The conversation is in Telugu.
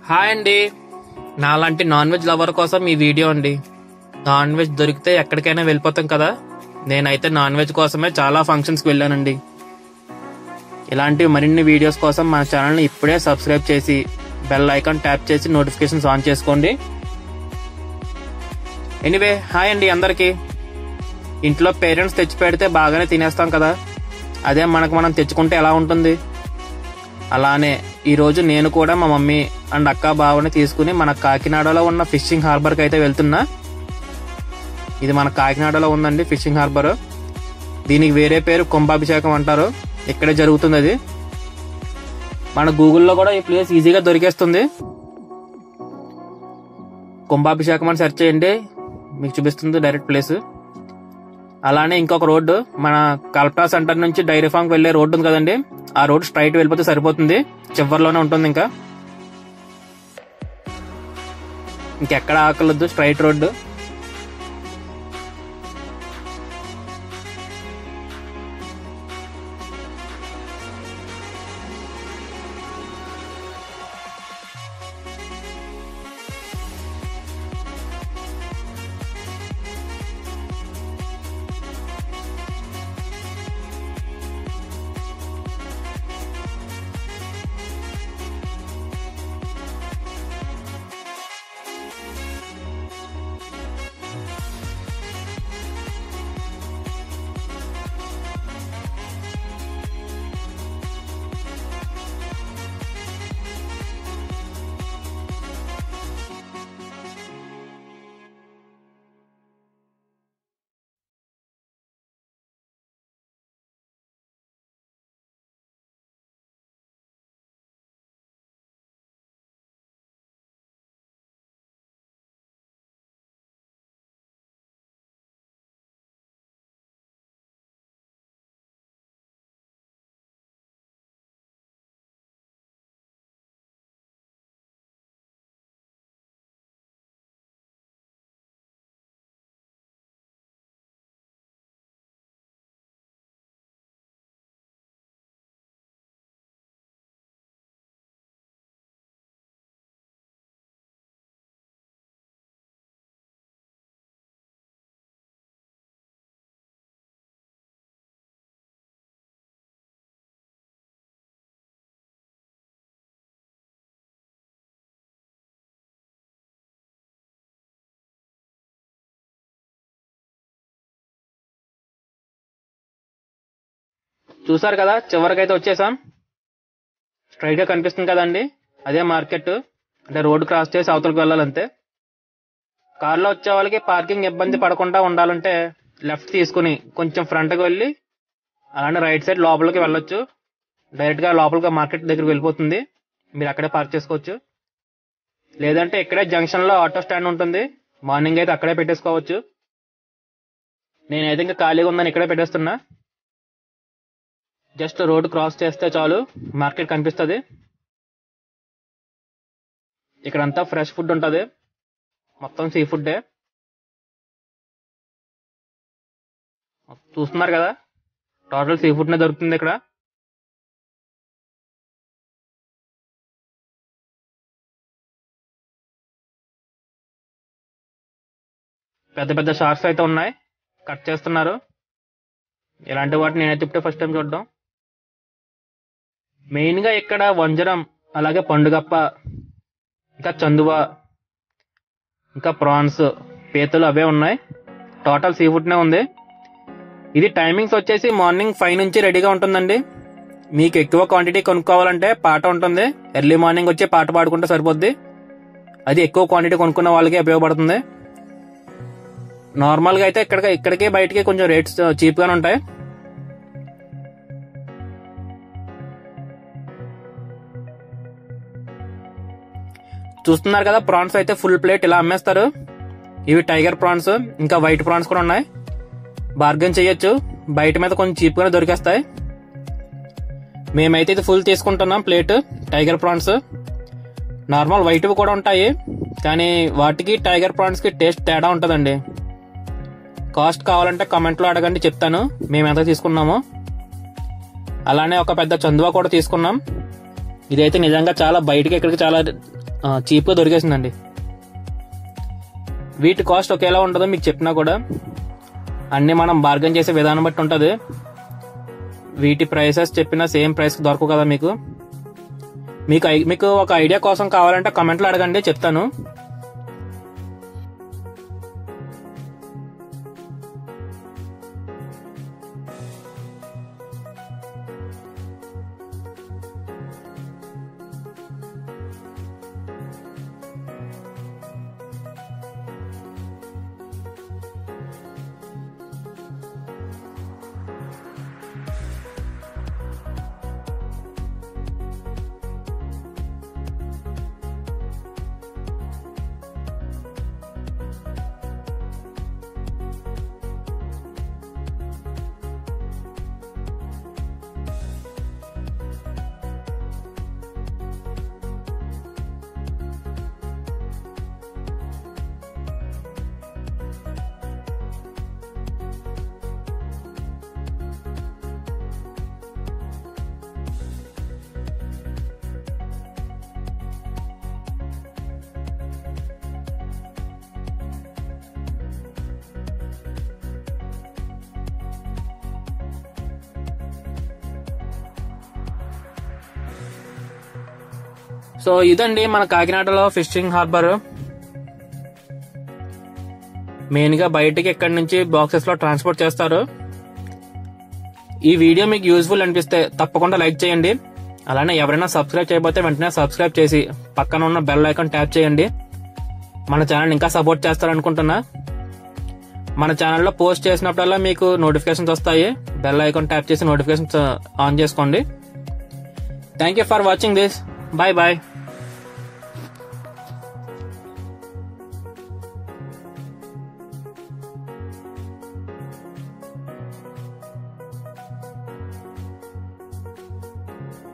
హాయ్ అండి నాలాంటి నాన్ వెజ్ లవర్ కోసం ఈ వీడియో అండి నాన్ వెజ్ దొరికితే ఎక్కడికైనా వెళ్ళిపోతాం కదా నేనైతే నాన్ వెజ్ కోసమే చాలా ఫంక్షన్స్కి వెళ్ళానండి ఇలాంటి మరిన్ని వీడియోస్ కోసం మన ఛానల్ని ఇప్పుడే సబ్స్క్రైబ్ చేసి బెల్ ఐకాన్ ట్యాప్ చేసి నోటిఫికేషన్స్ ఆన్ చేసుకోండి ఎనీవే హాయ్ అండి అందరికీ ఇంట్లో పేరెంట్స్ తెచ్చి పెడితే బాగానే తినేస్తాం కదా అదే మనకు మనం తెచ్చుకుంటే ఎలా ఉంటుంది అలానే ఈరోజు నేను కూడా మా మమ్మీ అండ్ అక్క బావని తీసుకుని మన కాకినాడలో ఉన్న ఫిషింగ్ హార్బర్కి అయితే వెళ్తున్నా ఇది మన కాకినాడలో ఉందండి ఫిషింగ్ హార్బర్ దీనికి వేరే పేరు కుంభాభిషేకం అంటారు ఇక్కడే జరుగుతుంది అది మన గూగుల్లో కూడా ఈ ప్లేస్ ఈజీగా దొరికేస్తుంది కుంభాభిషేకం అని సెర్చ్ చేయండి మీకు చూపిస్తుంది డైరెక్ట్ ప్లేస్ అలానే ఇంకొక రోడ్డు మన కల్పనా సెంటర్ నుంచి డైరీ ఫామ్ వెళ్లే రోడ్డు ఉంది కదండి ఆ రోడ్ స్ట్రైట్ వెళ్ళిపోతే సరిపోతుంది చివరిలోనే ఉంటుంది ఇంకా ఇంకెక్కడ ఆకలొద్దు స్ట్రైట్ రోడ్డు చూసారు కదా చివరికైతే వచ్చేసాం స్ట్రైట్ గా కనిపిస్తుంది కదండి అదే మార్కెట్ అంటే రోడ్ క్రాస్ చేసి అవతలకు వెళ్ళాలంతే కార్లో వచ్చే వాళ్ళకి పార్కింగ్ ఇబ్బంది పడకుండా ఉండాలంటే లెఫ్ట్ తీసుకుని కొంచెం ఫ్రంట్కి వెళ్ళి అలానే రైట్ సైడ్ లోపలికి వెళ్ళొచ్చు డైరెక్ట్ గా లోపలికి మార్కెట్ దగ్గరికి వెళ్ళిపోతుంది మీరు అక్కడే పార్క్ చేసుకోవచ్చు లేదంటే ఇక్కడే జంక్షన్ లో ఆటో స్టాండ్ ఉంటుంది మార్నింగ్ అయితే అక్కడే పెట్టేసుకోవచ్చు నేనైతే ఇంకా ఖాళీగా ఉందని ఇక్కడే పెట్టేస్తున్నా జస్ట్ రోడ్ క్రాస్ చేస్తే చాలు మార్కెట్ కనిపిస్తుంది ఇక్కడంతా ఫ్రెష్ ఫుడ్ ఉంటుంది మొత్తం సీ ఫుడ్డే చూస్తున్నారు కదా టోటల్ సీ ఫుడ్ నే దొరుకుతుంది ఇక్కడ పెద్ద పెద్ద షార్ట్స్ అయితే ఉన్నాయి కట్ చేస్తున్నారు ఇలాంటి వాటిని నేనైతే ఇప్పుడే ఫస్ట్ టైం చూడడం మెయిన్ గా ఇక్కడ వంజరం అలాగే పండుగప్ప ఇంకా చందువ ఇంకా ప్రాన్స్ పీతలు అవే ఉన్నాయి టోటల్ సీ ఫుడ్ నే ఉంది ఇది టైమింగ్స్ వచ్చేసి మార్నింగ్ ఫైవ్ నుంచి రెడీగా ఉంటుందండి మీకు ఎక్కువ క్వాంటిటీ కొనుక్కోవాలంటే పాట ఉంటుంది ఎర్లీ మార్నింగ్ వచ్చి పాట పాడుకుంటే సరిపోద్ది అది ఎక్కువ క్వాంటిటీ కొనుక్కున్న వాళ్ళకి ఉపయోగపడుతుంది నార్మల్ గా అయితే ఇక్కడ ఇక్కడికి బయటికి కొంచెం రేట్స్ చీప్ గానే ఉంటాయి చూస్తున్నారు కదా ప్రాన్స్ అయితే ఫుల్ ప్లేట్ ఇలా అమ్మేస్తారు ఇవి టైగర్ ప్రాన్స్ ఇంకా వైట్ ప్రాన్స్ కూడా ఉన్నాయి బార్గెన్ చేయొచ్చు బయట మీద కొంచెం చీప్ గానే దొరికేస్తాయి మేమైతే ఇది ఫుల్ తీసుకుంటున్నాం plate tiger prawns normal white కూడా ఉంటాయి కానీ వాటికి టైగర్ ప్రాన్స్ కి టేస్ట్ తేడా ఉంటుందండి కాస్ట్ కావాలంటే కమెంట్ లో అడగండి చెప్తాను మేము ఎంత తీసుకున్నామో అలానే ఒక పెద్ద చందువా కూడా తీసుకున్నాం ఇదైతే నిజంగా చాలా బయటికి ఎక్కడికి చాలా చీప్గా దొరికేసిందండి వీటి కాస్ట్ ఒకేలా ఉంటుందో మీకు చెప్పినా కూడా అన్నీ మనం బార్గెన్ చేసే విధానం బట్టి ఉంటుంది వీటి ప్రైసెస్ చెప్పినా సేమ్ ప్రైస్కి దొరకవు కదా మీకు మీకు ఐ- మీకు ఒక ఐడియా కోసం కావాలంటే కమెంట్లో అడగండి చెప్తాను సో ఇదండి మన కాకినాడలో ఫిషింగ్ హార్బర్ మెయిన్ గా బయటికి ఇక్కడి నుంచి బాక్సెస్ లో ట్రాన్స్పోర్ట్ చేస్తారు ఈ వీడియో మీకు యూజ్ఫుల్ అనిపిస్తే తప్పకుండా లైక్ చేయండి అలానే ఎవరైనా సబ్స్క్రైబ్ చేయకపోతే వెంటనే సబ్స్క్రైబ్ చేసి పక్కన ఉన్న బెల్ ఐకాన్ ట్యాప్ చేయండి మన ఛానల్ ఇంకా సపోర్ట్ చేస్తారనుకుంటున్నా మన ఛానల్లో పోస్ట్ చేసినప్పుడల్లా మీకు నోటిఫికేషన్స్ వస్తాయి బెల్ ఐకాన్ ట్యాప్ చేసి నోటిఫికేషన్స్ ఆన్ చేసుకోండి thank you for watching this bye bye